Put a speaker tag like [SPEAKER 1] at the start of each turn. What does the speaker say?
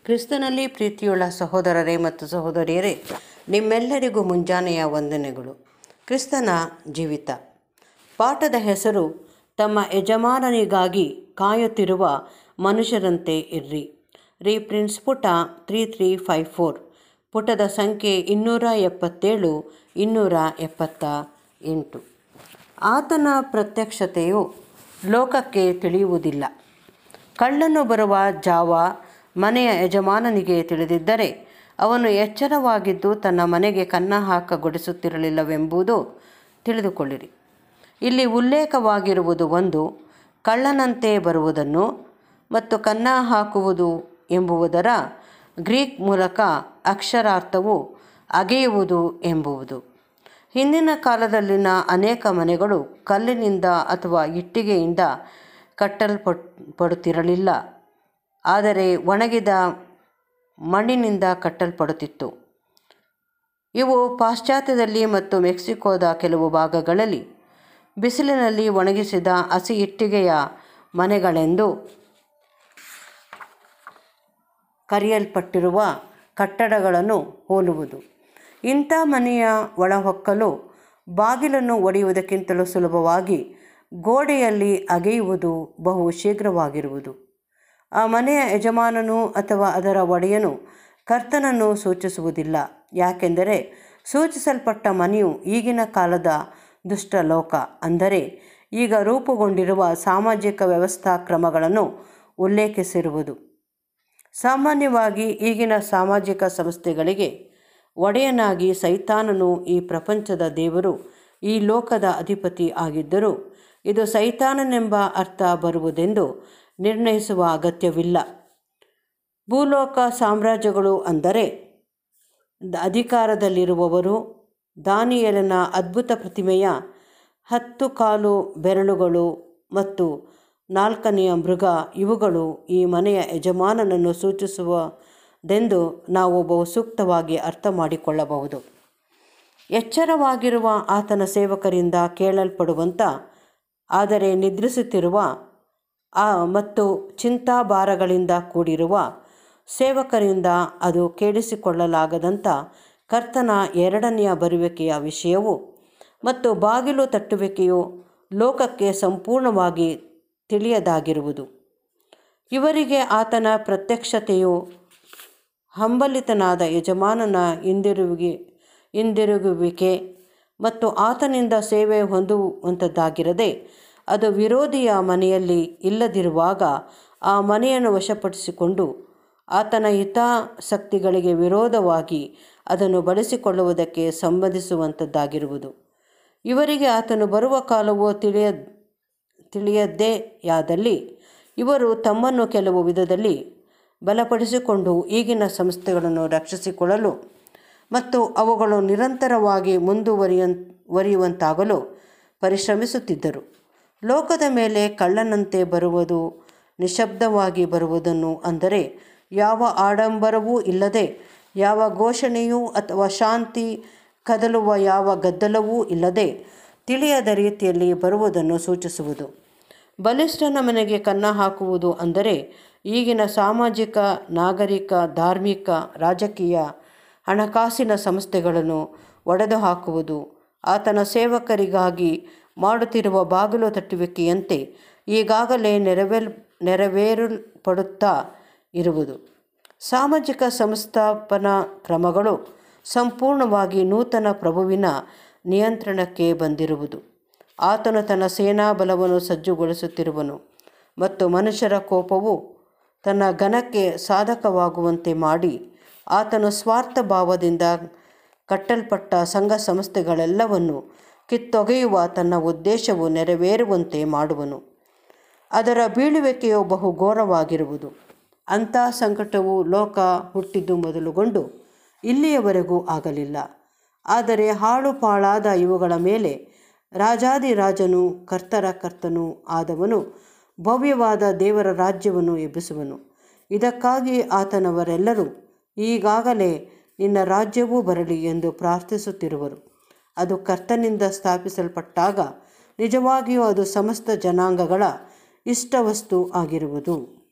[SPEAKER 1] ಕ್ರಿಸ್ತನಲ್ಲಿ ಪ್ರೀತಿಯುಳ್ಳ ಸಹೋದರರೇ ಮತ್ತು ಸಹೋದರಿಯರೇ ನಿಮ್ಮೆಲ್ಲರಿಗೂ ಮುಂಜಾನೆಯ ವಂದನೆಗಳು ಕ್ರಿಸ್ತನ ಜೀವಿತ ಪಾಠದ ಹೆಸರು ತಮ್ಮ ಯಜಮಾನನಿಗಾಗಿ ಕಾಯುತ್ತಿರುವ ಮನುಷ್ಯರಂತೆ ಇರ್ರಿ ರೀಪ್ರಿನ್ಸ್ ಪುಟ ತ್ರೀ ತ್ರೀ ಫೈವ್ ಫೋರ್ ಪುಟದ ಸಂಖ್ಯೆ ಇನ್ನೂರ ಎಪ್ಪತ್ತೇಳು ಇನ್ನೂರ ಎಪ್ಪತ್ತ ಎಂಟು ಆತನ ಪ್ರತ್ಯಕ್ಷತೆಯು ಲೋಕಕ್ಕೆ ತಿಳಿಯುವುದಿಲ್ಲ ಕಳ್ಳನು ಬರುವ ಜಾವ ಮನೆಯ ಯಜಮಾನನಿಗೆ ತಿಳಿದಿದ್ದರೆ ಅವನು ಎಚ್ಚರವಾಗಿದ್ದು ತನ್ನ ಮನೆಗೆ ಕನ್ನ ಹಾಕಗೊಡಿಸುತ್ತಿರಲಿಲ್ಲವೆಂಬುದು ತಿಳಿದುಕೊಳ್ಳಿರಿ ಇಲ್ಲಿ ಉಲ್ಲೇಖವಾಗಿರುವುದು ಒಂದು ಕಳ್ಳನಂತೆ ಬರುವುದನ್ನು ಮತ್ತು ಕನ್ನ ಹಾಕುವುದು ಎಂಬುವುದರ ಗ್ರೀಕ್ ಮೂಲಕ ಅಕ್ಷರಾರ್ಥವು ಅಗೆಯುವುದು ಎಂಬುವುದು ಹಿಂದಿನ ಕಾಲದಲ್ಲಿನ ಅನೇಕ ಮನೆಗಳು ಕಲ್ಲಿನಿಂದ ಅಥವಾ ಇಟ್ಟಿಗೆಯಿಂದ ಕಟ್ಟಲ್ಪಟ್ ಪಡುತ್ತಿರಲಿಲ್ಲ ಆದರೆ ಒಣಗಿದ ಮಣ್ಣಿನಿಂದ ಕಟ್ಟಲ್ಪಡುತ್ತಿತ್ತು ಇವು ಪಾಶ್ಚಾತ್ಯದಲ್ಲಿ ಮತ್ತು ಮೆಕ್ಸಿಕೋದ ಕೆಲವು ಭಾಗಗಳಲ್ಲಿ ಬಿಸಿಲಿನಲ್ಲಿ ಒಣಗಿಸಿದ ಹಸಿ ಇಟ್ಟಿಗೆಯ ಮನೆಗಳೆಂದು ಕರೆಯಲ್ಪಟ್ಟಿರುವ ಕಟ್ಟಡಗಳನ್ನು ಹೋಲುವುದು ಇಂಥ ಮನೆಯ ಒಳಹೊಕ್ಕಲು ಬಾಗಿಲನ್ನು ಒಡೆಯುವುದಕ್ಕಿಂತಲೂ ಸುಲಭವಾಗಿ ಗೋಡೆಯಲ್ಲಿ ಅಗೆಯುವುದು ಬಹು ಶೀಘ್ರವಾಗಿರುವುದು ಆ ಮನೆಯ ಯಜಮಾನನು ಅಥವಾ ಅದರ ಒಡೆಯನು ಕರ್ತನನ್ನು ಸೂಚಿಸುವುದಿಲ್ಲ ಯಾಕೆಂದರೆ ಸೂಚಿಸಲ್ಪಟ್ಟ ಮನೆಯು ಈಗಿನ ಕಾಲದ ದುಷ್ಟ ಲೋಕ ಅಂದರೆ ಈಗ ರೂಪುಗೊಂಡಿರುವ ಸಾಮಾಜಿಕ ವ್ಯವಸ್ಥಾ ಕ್ರಮಗಳನ್ನು ಉಲ್ಲೇಖಿಸಿರುವುದು ಸಾಮಾನ್ಯವಾಗಿ ಈಗಿನ ಸಾಮಾಜಿಕ ಸಂಸ್ಥೆಗಳಿಗೆ ಒಡೆಯನಾಗಿ ಸೈತಾನನು ಈ ಪ್ರಪಂಚದ ದೇವರು ಈ ಲೋಕದ ಅಧಿಪತಿ ಆಗಿದ್ದರೂ ಇದು ಸೈತಾನನೆಂಬ ಅರ್ಥ ಬರುವುದೆಂದು ನಿರ್ಣಯಿಸುವ ಅಗತ್ಯವಿಲ್ಲ ಭೂಲೋಕ ಸಾಮ್ರಾಜ್ಯಗಳು ಅಂದರೆ ಅಧಿಕಾರದಲ್ಲಿರುವವರು ದಾನಿಯಲನ ಅದ್ಭುತ ಪ್ರತಿಮೆಯ ಹತ್ತು ಕಾಲು ಬೆರಳುಗಳು ಮತ್ತು ನಾಲ್ಕನೆಯ ಮೃಗ ಇವುಗಳು ಈ ಮನೆಯ ಯಜಮಾನನನ್ನು ಸೂಚಿಸುವುದೆಂದು ನಾವು ಬಹು ಸೂಕ್ತವಾಗಿ ಅರ್ಥ ಮಾಡಿಕೊಳ್ಳಬಹುದು ಎಚ್ಚರವಾಗಿರುವ ಆತನ ಸೇವಕರಿಂದ ಕೇಳಲ್ಪಡುವಂಥ ಆದರೆ ನಿದ್ರಿಸುತ್ತಿರುವ ಆ ಮತ್ತು ಚಿಂತಾಭಾರಗಳಿಂದ ಕೂಡಿರುವ ಸೇವಕರಿಂದ ಅದು ಕೇಳಿಸಿಕೊಳ್ಳಲಾಗದಂಥ ಕರ್ತನ ಎರಡನೆಯ ಬರುವಿಕೆಯ ವಿಷಯವು ಮತ್ತು ಬಾಗಿಲು ತಟ್ಟುವಿಕೆಯು ಲೋಕಕ್ಕೆ ಸಂಪೂರ್ಣವಾಗಿ ತಿಳಿಯದಾಗಿರುವುದು ಇವರಿಗೆ ಆತನ ಪ್ರತ್ಯಕ್ಷತೆಯು ಹಂಬಲಿತನಾದ ಯಜಮಾನನ ಹಿಂದಿರುಗಿ ಹಿಂದಿರುಗುವಿಕೆ ಮತ್ತು ಆತನಿಂದ ಸೇವೆ ಹೊಂದುವಂಥದ್ದಾಗಿರದೆ ಅದು ವಿರೋಧಿಯ ಮನೆಯಲ್ಲಿ ಇಲ್ಲದಿರುವಾಗ ಆ ಮನೆಯನ್ನು ವಶಪಡಿಸಿಕೊಂಡು ಆತನ ಹಿತಾಸಕ್ತಿಗಳಿಗೆ ವಿರೋಧವಾಗಿ ಅದನ್ನು ಬಳಸಿಕೊಳ್ಳುವುದಕ್ಕೆ ಸಂಬಂಧಿಸುವಂಥದ್ದಾಗಿರುವುದು ಇವರಿಗೆ ಆತನು ಬರುವ ಕಾಲವು ತಿಳಿಯ ತಿಳಿಯದ್ದೇ ಯಾದಲ್ಲಿ ಇವರು ತಮ್ಮನ್ನು ಕೆಲವು ವಿಧದಲ್ಲಿ ಬಲಪಡಿಸಿಕೊಂಡು ಈಗಿನ ಸಂಸ್ಥೆಗಳನ್ನು ರಕ್ಷಿಸಿಕೊಳ್ಳಲು ಮತ್ತು ಅವುಗಳು ನಿರಂತರವಾಗಿ ಮುಂದುವರಿಯ ವರಿಯುವಂತಾಗಲು ಪರಿಶ್ರಮಿಸುತ್ತಿದ್ದರು ಲೋಕದ ಮೇಲೆ ಕಳ್ಳನಂತೆ ಬರುವುದು ನಿಶಬ್ದವಾಗಿ ಬರುವುದನ್ನು ಅಂದರೆ ಯಾವ ಆಡಂಬರವೂ ಇಲ್ಲದೆ ಯಾವ ಘೋಷಣೆಯೂ ಅಥವಾ ಶಾಂತಿ ಕದಲುವ ಯಾವ ಗದ್ದಲವೂ ಇಲ್ಲದೆ ತಿಳಿಯದ ರೀತಿಯಲ್ಲಿ ಬರುವುದನ್ನು ಸೂಚಿಸುವುದು ಬಲಿಷ್ಠನ ಮನೆಗೆ ಕನ್ನ ಹಾಕುವುದು ಅಂದರೆ ಈಗಿನ ಸಾಮಾಜಿಕ ನಾಗರಿಕ ಧಾರ್ಮಿಕ ರಾಜಕೀಯ ಹಣಕಾಸಿನ ಸಂಸ್ಥೆಗಳನ್ನು ಒಡೆದು ಹಾಕುವುದು ಆತನ ಸೇವಕರಿಗಾಗಿ ಮಾಡುತ್ತಿರುವ ಬಾಗಿಲು ತಟ್ಟುವಿಕೆಯಂತೆ ಈಗಾಗಲೇ ನೆರವೇರ್ ನೆರವೇರಲ್ಪಡುತ್ತಾ ಇರುವುದು ಸಾಮಾಜಿಕ ಸಂಸ್ಥಾಪನಾ ಕ್ರಮಗಳು ಸಂಪೂರ್ಣವಾಗಿ ನೂತನ ಪ್ರಭುವಿನ ನಿಯಂತ್ರಣಕ್ಕೆ ಬಂದಿರುವುದು ಆತನು ತನ್ನ ಸೇನಾ ಬಲವನ್ನು ಸಜ್ಜುಗೊಳಿಸುತ್ತಿರುವನು ಮತ್ತು ಮನುಷ್ಯರ ಕೋಪವು ತನ್ನ ಘನಕ್ಕೆ ಸಾಧಕವಾಗುವಂತೆ ಮಾಡಿ ಆತನು ಸ್ವಾರ್ಥ ಭಾವದಿಂದ ಕಟ್ಟಲ್ಪಟ್ಟ ಸಂಘ ಸಂಸ್ಥೆಗಳೆಲ್ಲವನ್ನು ಕಿತ್ತೊಗೆಯುವ ತನ್ನ ಉದ್ದೇಶವು ನೆರವೇರುವಂತೆ ಮಾಡುವನು ಅದರ ಬೀಳುವಿಕೆಯು ಬಹು ಘೋರವಾಗಿರುವುದು ಅಂಥ ಸಂಕಟವು ಲೋಕ ಹುಟ್ಟಿದ್ದು ಮೊದಲುಗೊಂಡು ಇಲ್ಲಿಯವರೆಗೂ ಆಗಲಿಲ್ಲ ಆದರೆ ಹಾಳು ಪಾಳಾದ ಇವುಗಳ ಮೇಲೆ ರಾಜಾದಿರಾಜನು ಕರ್ತರ ಕರ್ತನೂ ಆದವನು ಭವ್ಯವಾದ ದೇವರ ರಾಜ್ಯವನ್ನು ಎಬ್ಬಿಸುವನು ಇದಕ್ಕಾಗಿ ಆತನವರೆಲ್ಲರೂ ಈಗಾಗಲೇ ನಿನ್ನ ರಾಜ್ಯವೂ ಬರಲಿ ಎಂದು ಪ್ರಾರ್ಥಿಸುತ್ತಿರುವರು ಅದು ಕರ್ತನಿಂದ ಸ್ಥಾಪಿಸಲ್ಪಟ್ಟಾಗ ನಿಜವಾಗಿಯೂ ಅದು ಸಮಸ್ತ ಜನಾಂಗಗಳ ಇಷ್ಟವಸ್ತು ಆಗಿರುವುದು